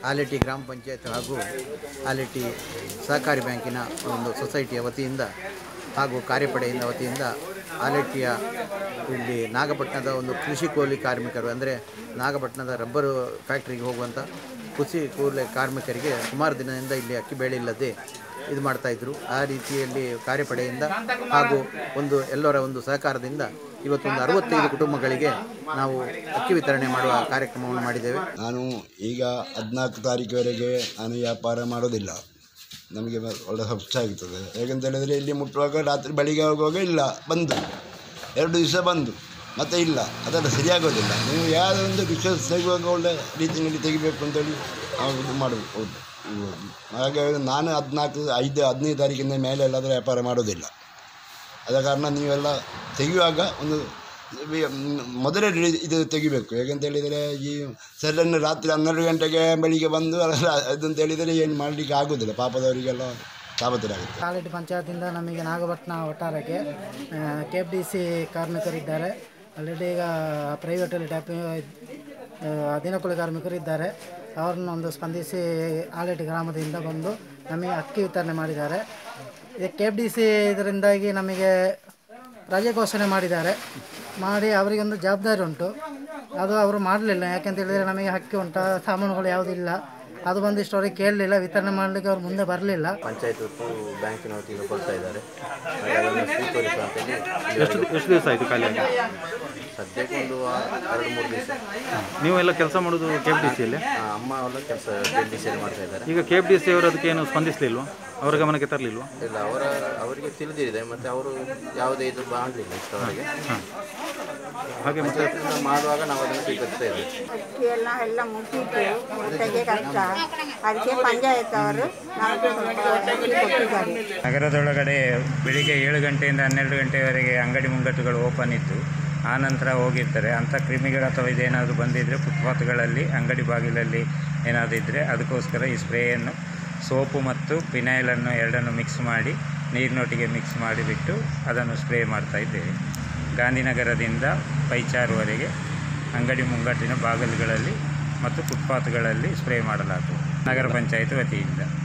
ಆಲೆಟಿ ಗ್ರಾಮ ಪಂಚಾಯತ್ ಹಾಗೂ ಆಲೆಟಿ ಸಹಕಾರಿ ಬ್ಯಾಂಕಿನ ಒಂದು ಸೊಸೈಟಿಯ ವತಿಯಿಂದ ಹಾಗೂ ಕಾರ್ಯಪಡೆಯಿಂದ ವತಿಯಿಂದ ಆಲೆಟಿಯ ಇಲ್ಲಿ ನಾಗಪಟ್ಟಣದ ಒಂದು ಕೃಷಿ ಕೂಲಿ ಕಾರ್ಮಿಕರು ಅಂದರೆ ನಾಗಪಟ್ಟಣದ ರಬ್ಬರು ಫ್ಯಾಕ್ಟ್ರಿಗೆ ಹೋಗುವಂಥ ಕೃಷಿ ಕೂಲಿ ಕಾರ್ಮಿಕರಿಗೆ ಸುಮಾರು ದಿನದಿಂದ ಇಲ್ಲಿ ಅಕ್ಕಿ ಬೇಳೆ ಇಲ್ಲದೆ ಇದು ಮಾಡ್ತಾಯಿದ್ರು ಆ ರೀತಿಯಲ್ಲಿ ಕಾರ್ಯಪಡೆಯಿಂದ ಹಾಗೂ ಒಂದು ಎಲ್ಲರ ಒಂದು ಸಹಕಾರದಿಂದ ಇವತ್ತೊಂದು ಅರವತ್ತೈದು ಕುಟುಂಬಗಳಿಗೆ ನಾವು ಅಕ್ಕಿ ವಿತರಣೆ ಮಾಡುವ ಕಾರ್ಯಕ್ರಮವನ್ನು ಮಾಡಿದ್ದೇವೆ ನಾನು ಈಗ ಹದಿನಾಲ್ಕು ತಾರೀಕುವರೆಗೆ ನಾನು ವ್ಯಾಪಾರ ಮಾಡೋದಿಲ್ಲ ನಮಗೆ ಮ- ಒಳ್ಳೆ ಖರ್ಚು ಆಗ್ತದೆ ಹೇಗಂತ ಹೇಳಿದರೆ ಇಲ್ಲಿ ಮುಟ್ಟುವಾಗ ರಾತ್ರಿ ಬೆಳಿಗ್ಗೆ ಹೋಗುವಾಗ ಇಲ್ಲ ಬಂದು ಎರಡು ದಿವಸ ಬಂದು ಮತ್ತೆ ಇಲ್ಲ ಅದೆಲ್ಲ ಸರಿಯಾಗೋದಿಲ್ಲ ನೀವು ಯಾವುದೋ ಒಂದು ವಿಶ್ವಾಸ ತೆಗುವಾಗ ಒಳ್ಳೆ ರೀತಿಯಲ್ಲಿ ತೆಗಿಬೇಕು ಅಂತೇಳಿ ನಾವು ಇದು ಮಾಡಬೇಕು ಹೌದು ಇವಾಗ. ಹಾಗಾಗಿ ನಾನು ಹದಿನಾಲ್ಕು ಐದು ಹದಿನೈದು ತಾರೀಕಿಂದ ಮೇಲೆ ಎಲ್ಲಾದರೂ ವ್ಯಾಪಾರ ಮಾಡೋದಿಲ್ಲ ಆದ ಕಾರಣ ನೀವೆಲ್ಲ ತೆಗೆಯುವಾಗ ಒಂದು ವಿ- ಮ್, ಮೊದಲೇ ರಿ- ಇದು ತೆಗಿಬೇಕು ಹೇಗಂತ ಹೇಳಿದರೆ ಈ ಸಡನ್ ರಾತ್ರಿ ಹನ್ನೆರಡು ಗಂಟೆಗೆ ಬೆಳಿಗ್ಗೆ ಬಂದು ಅದೆಲ್ಲ ಅದಂತ ಹೇಳಿದರೆ ಏನು ಮಾಡಲಿಕ್ಕೆ ಆಗೋದಿಲ್ಲ ಪಾಪದವರಿಗೆಲ್ಲ ತಾಪತ್ರರಾಗುತ್ತೆ ಕಾಲೇಜು ಪಂಚಾಯತಿಂದ ನಮಗೆ ನಾಗಪಟ್ಟಣ ಒಟ್ಟಾರಕ್ಕೆ ಕೆ ಎಫ್ ಡಿ ಸಿ ಕಾರ್ಮಿಕರಿದ್ದಾರೆ ಆಲ್ರೆಡಿ ಈಗ ಪ್ರೈವೇಟಲ್ಲಿ ಟ್ಯಾಪ್ ದಿನಕೂಲಿ ಕಾರ್ಮಿಕರು ಇದ್ದಾರೆ ಅವರನ್ನು ಒಂದು ಸ್ಪಂದಿಸಿ ಆಲೇಟಿ ಗ್ರಾಮದಿಂದ ಬಂದು ನಮಗೆ ಅಕ್ಕಿ ವಿತರಣೆ ಮಾಡಿದ್ದಾರೆ ಕೆ ಎಫ್ ಡಿ ಸಿ ಇದರಿಂದಾಗಿ ನಮಗೆ ರಜೆ ಘೋಷಣೆ ಮಾಡಿದ್ದಾರೆ ಮಾಡಿ ಅವರಿಗೊಂದು ಜವಾಬ್ದಾರಿ ಉಂಟು ಅದು ಅವರು ಮಾಡಲಿಲ್ಲ ಯಾಕೆಂತ ಹೇಳಿದರೆ ನಮಗೆ ಹಕ್ಕಿ ಉಂಟು ಸಾಮಾನುಗಳು ಯಾವುದಿಲ್ಲ ಅದು ಬಂದಿಷ್ಟು ಅವ್ರಿಗೆ ಕೇಳಲಿಲ್ಲ ವಿತರಣೆ ಮಾಡಲಿಕ್ಕೆ ಅವ್ರು ಮುಂದೆ ಬರಲಿಲ್ಲ ಪಂಚಾಯತ್ ಹೊತ್ತು ಬ್ಯಾಂಕಿನ ವತಿಯಿಂದ ಕೊಡ್ತಾ ಇದ್ದಾರೆ ಹಾಗೆ ಅದನ್ನು ಸ್ವೀಕರಿಸುವಂತೇಳಿ ಎಷ್ಟು ಎಷ್ಟು ದಿವಸ ಆಯಿತು ಖಾಲಿಯಾಗಿ ಸದ್ಯಕ್ಕೆ ಒಂದು ವಾರ, ಎರಡು ಮೂರು ದಿವಸ ನೀವು ಎಲ್ಲ ಕೆಲಸ ಮಾಡೋದು ಕೆ ಎಫ್ ಡಿ ಸಿಯಲ್ಲಿ ಆ, ಅಮ್ಮ ಎಲ್ಲ ಕೆಲಸ ಡಿ ಸಿ ಮಾಡ್ತಾ ಇದ್ದಾರೆ ಈಗ ಕೆ ಎಫ್ ಡಿ ಸಿ ಅವರು ಅದಕ್ಕೆ ಏನು ಸ್ಪಂದಿಸಲಿಲ್ವಾ ಅವರ ಗಮನಕ್ಕೆ ತರಲಿಲ್ವಾ ಇಲ್ಲ ಅವರ ಅವರಿಗೆ ತಿಳಿದಿದೆ ಮತ್ತು ಅವರು ಯಾವುದೇ ಇದು ಮಾಡಲಿಲ್ಲ ಇಷ್ಟವರೆಗೆ ಹಾಗೆ ಮತ್ತೆ ಪಂಚಾಯತ್ನಿಂದ ಮಾಡುವಾಗ ನಾವು ಅದನ್ನು ಸ್ವೀಕರಿಸ್ತಾ ಇದ್ದೇವೆ ಅಕ್ಕಿ ಎಲ್ಲ ಎಲ್ಲ ಮುಟ್ಟಿತ್ತು ತೆಗೆ ಕಷ್ಟ ಅದಕ್ಕೆ ಪಂಚಾಯತ್ ಅವರು ನಮಗೆ ಅಕ್ಕಿ ಕೊಟ್ಟಿದ್ದಾರೆ ನಗರದೊಳಗಡೆ ಬೆಳಿಗ್ಗೆ ಏಳು ಗಂಟೆಯಿಂದ ಹನ್ನೆರಡು ಗಂಟೆವರೆಗೆ ಅಂಗಡಿ ಮುಂಗಟ್ಟುಗಳು ಓಪನ್ ಇತ್ತು ಆ ನಂತರ ಹೋಗಿರ್ತಾರೆ ಅಂಥ ಕ್ರಿಮಿಗಳು ಅಥವಾ ಇದೇನಾದರೂ ಬಂದಿದ್ದರೆ ಫುಟ್ಪಾತ್ಗಳಲ್ಲಿ ಅಂಗಡಿ ಬಾಗಿಲಲ್ಲಿ ಏನಾದರೂ ಇದ್ದರೆ ಅದಕ್ಕೋಸ್ಕರ ಈ ಸ್ಪ್ರೇಯನ್ನು ಸೋಪು ಮತ್ತು ಫಿನೈಲನ್ನು ಎರಡನ್ನು ಮಿಕ್ಸ್ ಮಾಡಿ ನೀರಿನೊಟ್ಟಿಗೆ ಮಿಕ್ಸ್ ಮಾಡಿಬಿಟ್ಟು ಅದನ್ನು ಸ್ಪ್ರೇ ಮಾಡ್ತಾ ಇದ್ದೇವೆ ಗಾಂಧಿನಗರದಿಂದ ಪೈಚಾರ್ವರೆಗೆ ಅಂಗಡಿ ಮುಂಗಟ್ಟಿನ ಬಾಗಿಲುಗಳಲ್ಲಿ ಮತ್ತು ಫುಟ್ಪಾತ್ಗಳಲ್ಲಿ ಸ್ಪ್ರೇ ಮಾಡಲಾಗುತ್ತದೆ ನಗರ ಪಂಚಾಯತ್ ವತಿಯಿಂದ